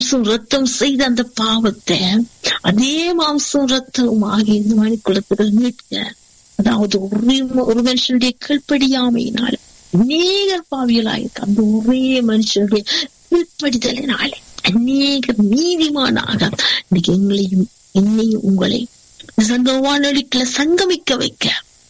மாம்சம் ரத்தம் செய்த அந்த பாவத்தை அதே மாம்சம் ரத்தம் ஆகிய இந்த மணி குளத்துகள் மீட்க அதாவது ஒரே ஒரு மனுஷனுடைய கீழ்ப்படியாமையினால அநேகர் பாவியலாயிருக்கு அந்த ஒரே மனுஷனுடைய கீழ்ப்படிதலினாலே அநேகர் நீதிமானாக இன்னைக்கு எங்களையும் என்னையும் உங்களை சங்க வானொலிக்குள்ள சங்கமிக்க வைக்க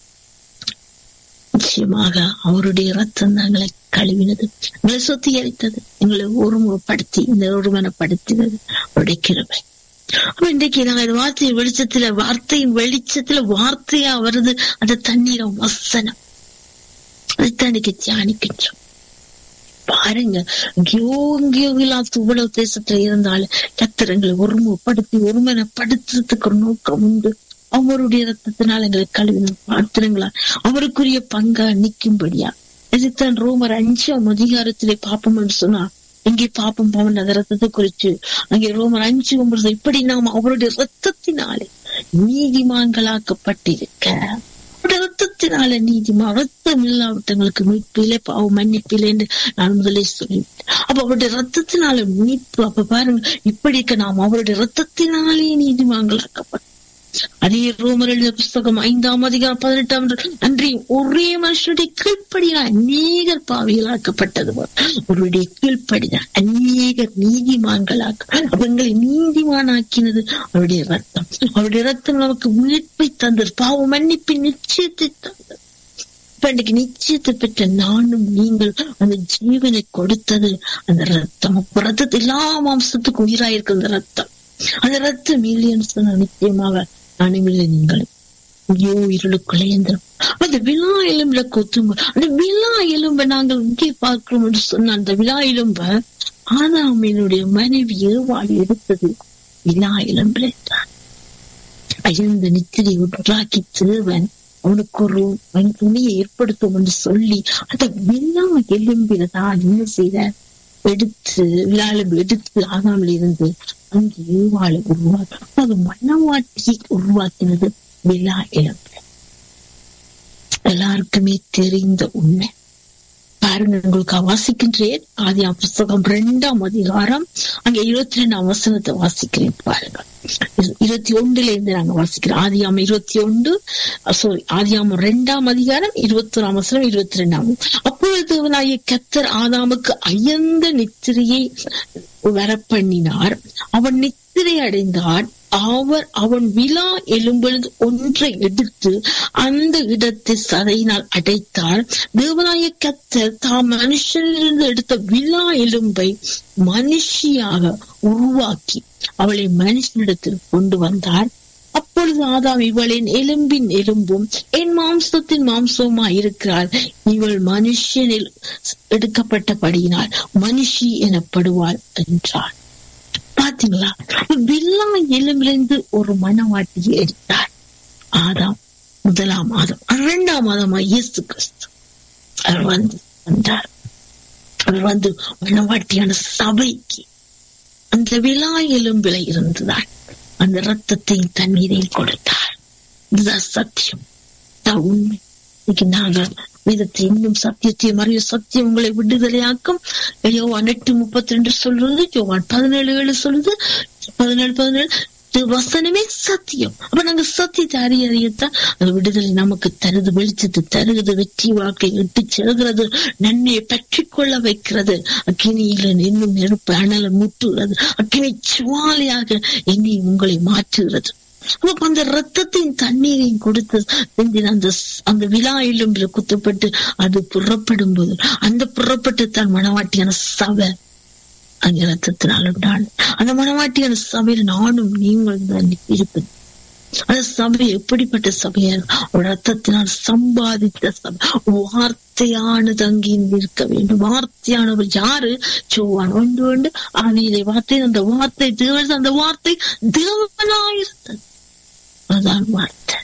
நிச்சயமாக அவருடைய ரத்தம் எங்களை கழுவினது எங்களை சுத்திகரித்தது எங்களை ஒருமுகப்படுத்தி இந்த ஒருமனப்படுத்தினது அவருடைய கிருபை அப்ப இன்றைக்கு நாங்க இந்த வார்த்தையின் வெளிச்சத்துல வார்த்தையின் வெளிச்சத்துல வார்த்தையா வருது அந்த தண்ணீரம் வசனம் அதைத்தான் இன்னைக்கு தியானிக்கின்றோம் பாருங்க எங்கேயோ எங்கேயோ இல்லாத இவ்வளவு தேசத்துல இருந்தாலும் கத்திரங்களை ஒருமுகப்படுத்தி ஒருமனப்படுத்துறதுக்கு ஒரு நோக்கம் உண்டு அவருடைய ரத்தத்தினால் எங்களை கழுவின பாத்திரங்களா அவருக்குரிய பங்கா நிற்கும்படியா இதுதான் ரோமர் அஞ்சாம் அதிகாரத்திலே பாப்போம் என்று சொன்னா இங்கே பாப்பம் பவன் அந்த ரத்தத்தை குறித்து அங்கே ரோமர் அஞ்சு ஒன்பது இப்படி நாம் அவருடைய ரத்தத்தினாலே நீதிமான்களாக்கப்பட்டிருக்க அவருடைய ரத்தத்தினால நீதிமா ரத்தம் இல்லாவிட்டங்களுக்கு மீட்பிலே பாவம் மன்னிப்பிலே என்று நான் முதலே சொல்லிவிட்டேன் அப்ப அவருடைய ரத்தத்தினால மீட்பு அப்ப பாருங்க இப்படி இருக்க நாம் அவருடைய ரத்தத்தினாலே நீதிமான்களாக்கப்பட்ட அதே ரோமர் எழுதிய புஸ்தகம் ஐந்தாம் அதிகாரம் பதினெட்டாம் அன்றி ஒரே மனுஷனுடைய கீழ்ப்படியா அநேகர் பாவியலாக்கப்பட்டது அவருடைய கீழ்ப்படிதான் அநேகர் நீதிமான்களாக்க அவங்களை நீதிமானாக்கினது அவருடைய ரத்தம் அவருடைய ரத்தம் நமக்கு மீட்பை தந்தது பாவ மன்னிப்பின் நிச்சயத்தை தந்தது இப்ப இன்னைக்கு நிச்சயத்தை பெற்ற நானும் நீங்கள் அந்த ஜீவனை கொடுத்தது அந்த ரத்தம் ரத்தத்தை எல்லா மாம்சத்துக்கும் உயிராயிருக்கு அந்த ரத்தம் அந்த ரத்தம் இல்லைன்னு சொன்ன நிச்சயமாக நானும் இல்லை நீங்களும் ஐயோ இருளுக்குள்ளே எந்திரம் அந்த விழா எலும்புல கொத்தும் அந்த விழா எலும்ப நாங்கள் இங்கே பார்க்கிறோம் என்று சொன்ன அந்த விழா எலும்ப ஆதாமினுடைய மனைவி ஏவாள் எடுத்தது விழா எலும்புல தான் அயர்ந்த நித்திரை உண்டாக்கி தேவன் அவனுக்கு ஒரு துணியை ஏற்படுத்தும் என்று சொல்லி அந்த விழா எலும்பில்தான் என்ன செய்த எடுத்து விழாலும் எடுத்து ஆகாமல் இருந்து அங்கே ஏவாளை உருவாக்க அது மனவாட்டியை உருவாக்கினது விழா இழப்பு எல்லாருக்குமே தெரிந்த உண்மை பாருங்க உங்களுக்கு வாசிக்கின்றேன் ஆதி புஸ்தகம் இரண்டாம் அதிகாரம் அங்க இருபத்தி ரெண்டாம் வசனத்தை வாசிக்கிறேன் பாருங்க இருபத்தி ஒன்றுல இருந்து நாங்க வாசிக்கிறோம் ஆதியாம இருபத்தி ஒன்று சாரி ஆதியாம ரெண்டாம் அதிகாரம் இருபத்தி ஒராம் வசனம் இருபத்தி ரெண்டாம் அப்பொழுது கத்தர் ஆதாமுக்கு அயர்ந்த நித்திரையை வரப்பண்ணினார் அவன் நித்திரை அடைந்தான் அவர் அவன் விழா எலும்பொழுது ஒன்றை எடுத்து அந்த இடத்தை சதையினால் அடைத்தார் தேவனாய கத்தர் தாம் மனுஷனிலிருந்து எடுத்த விழா எலும்பை மனுஷியாக உருவாக்கி அவளை மனுஷனிடத்தில் கொண்டு வந்தார் அப்பொழுது ஆதாம் இவளின் எலும்பின் எலும்பும் என் மாம்சத்தின் மாம்சமா இருக்கிறாள் இவள் மனுஷனில் எடுக்கப்பட்டபடியினால் மனுஷி எனப்படுவாள் என்றார் பாத்தீங்களா வில்லா எலும்பிலிருந்து ஒரு மனவாட்டியை எடுத்தார் ஆதாம் முதலாம் மாதம் இரண்டாம் மாதமா இயேசு கிறிஸ்து அவர் வந்து வந்தார் அவர் வந்து மனவாட்டியான சபைக்கு அந்த விழா எலும்பில இருந்துதான் அந்த ரத்தத்தையும் தண்ணீரையும் கொடுத்தார் இதுதான் சத்தியம் தான் உண்மை இன்னைக்கு நாங்கள் வேதத்தை இன்னும் சத்தியத்தையும் அறிய சத்தியம் உங்களை விடுதலையாக்கும் யோவான் எட்டு முப்பத்தி ரெண்டு சொல்றது யோவான் பதினேழு ஏழு சொல்லுது பதினேழு பதினேழு வசனமே சத்தியம் அப்ப நாங்க சத்தியத்தை அறிய அறியத்தான் அது விடுதலை நமக்கு தருது வெளிச்சத்தை தருகிறது வெற்றி வாழ்க்கை இட்டு செல்கிறது நன்மையை பற்றி கொள்ள வைக்கிறது அக்கினியில இன்னும் நெருப்பு அனல முட்டுகிறது அக்கினி சுவாலியாக என்னை உங்களை மாற்றுகிறது அப்ப அந்த ரத்தத்தின் தண்ணீரையும் கொடுத்து அந்த அந்த விழா எலும்பில் குத்தப்பட்டு அது புறப்படும் போது அந்த புறப்பட்டு தான் மனவாட்டியான சபை அங்கே ரத்தத்தினால் உண்டான் அந்த மனவாட்டியான சபையில் நானும் நீங்கள் தான் இருப்பது அந்த சபை எப்படிப்பட்ட சபையா ரத்தத்தினால் சம்பாதித்த சபை வார்த்தையானது அங்கே இருக்க வேண்டும் வார்த்தையானவர் யாரு சோவான் ஒன்று ஒன்று ஆவியிலே வார்த்தை அந்த வார்த்தை தேவன் அந்த வார்த்தை தேவனாயிருந்தது அதான் வார்த்தை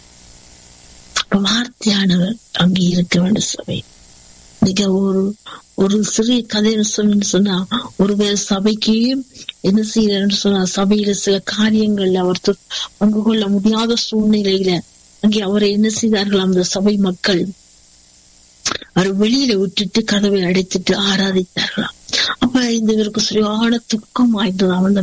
வார்த்தையானவர் அங்கே இருக்க வேண்டும் சபை மிக ஒரு ஒரு சிறிய கதைன்னு சொல்லு சொன்னா ஒருவேளை சபைக்கு என்ன செய்யறன்னு சொன்னா சபையில சில காரியங்கள்ல அவர் பங்கு கொள்ள முடியாத சூழ்நிலையில அங்கே அவரை என்ன செய்தார்கள் அந்த சபை மக்கள் அவர் வெளியில விட்டுட்டு கதவை அடைத்துட்டு ஆராதித்தார்களாம் அப்ப இந்த இவருக்கு சரியான துக்கம் ஆயிட்டது அந்த